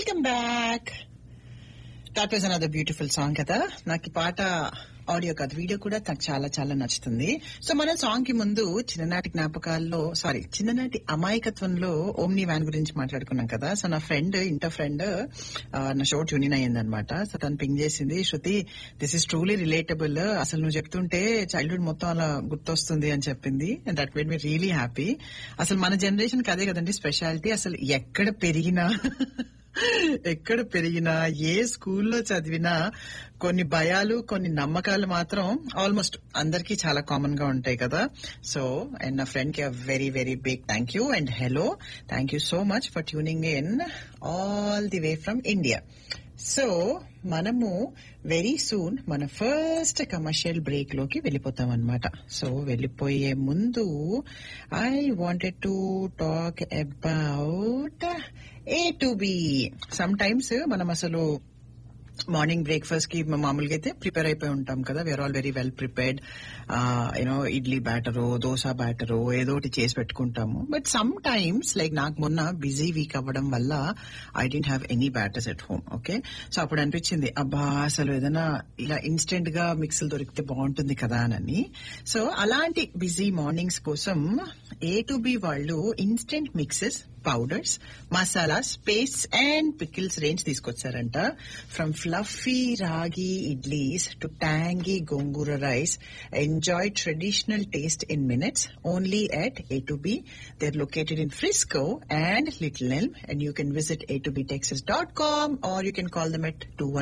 Welcome back that was another beautiful song కదా నాకు ఈ పాట ఆడియో కాదు వీడియో కూడా నాకు చాలా చాలా నచ్చుతుంది సో మన సాంగ్ కి ముందు చిన్ననాటి జ్ఞాపకాల్లో సారీ చిన్ననాటి అమాయకత్వంలో ఓమ్ని వ్యాన్ గురించి మాట్లాడుకున్నాం కదా సో నా ఫ్రెండ్ ఇంటర్ ఫ్రెండ్ నా షో ట్యూనిన్ అయ్యింది అనమాట సో తను పింగ్ చేసింది Shruti this is truly relatable అసలు నువ్వు చెప్తుంటే చైల్డ్హుడ్ మొత్తం అలా గుర్తొస్తుంది అని చెప్పింది that made me really happy అసలు మన జనరేషన్ కి అదే కదండి స్పెషాలిటీ అసలు ఎక్కడ పెరిగినా ఎక్కడ పెరిగినా ఏ స్కూల్లో చదివినా కొన్ని భయాలు కొన్ని నమ్మకాలు మాత్రం ఆల్మోస్ట్ అందరికీ చాలా కామన్ గా ఉంటాయి కదా సో అండ్ నా ఫ్రెండ్ కి very very big thank you and hello thank you so much for tuning in all the way from India so మనము వెరీ సూన్ మన ఫస్ట్ కమర్షియల్ బ్రేక్ లోకి వెళ్ళిపోతాం అనమాట సో వెళ్ళిపోయే ముందు I wanted to talk about A to B sometimes మనం అసలు morning breakfast కి మామూలుగా అయితే ప్రిపేర్ అయిపోయి ఉంటాం కదా we're all very well prepared you know idli బ్యాటరో దోశ బ్యాటరో ఏదో ఒకటి చేసి పెట్టుకుంటాము బట్ సమ్ టైమ్స్ లైక్ నాకు మొన్న బిజీ వీక్ అవ్వడం వల్ల I didn't have any batters at home okay so అప్పుడు అనిపించింది అబ్బా అసలు ఏదైనా ఇలా ఇన్స్టెంట్ గా మిక్సీలు దొరికితే బాగుంటుంది కదా అని సో అలాంటి బిజీ మార్నింగ్స్ కోసం ఏ టు బి వాళ్ళు instant mixes powders masala spice and pickles range తీసుకొచ్చారంట from fluffy ragi idlis to tangy gongura rice enjoy traditional taste in minutes only at A to B. They're located in Frisco and Little Elm, and you can visit a to btexas.com or you can call them at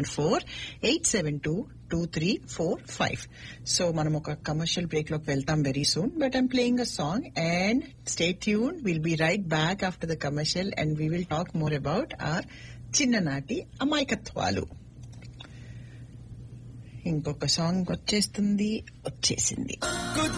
214-872-2345. So మనం ఒక commercial break లోకి వెళ్తాం very soon but I'm playing a song and stay tune will be right back after the commercial and we will talk more about our చిన్ననాటి అమాయకత్వాలు ఇంకొక song వచ్చేస్తుంది వచ్చేసింది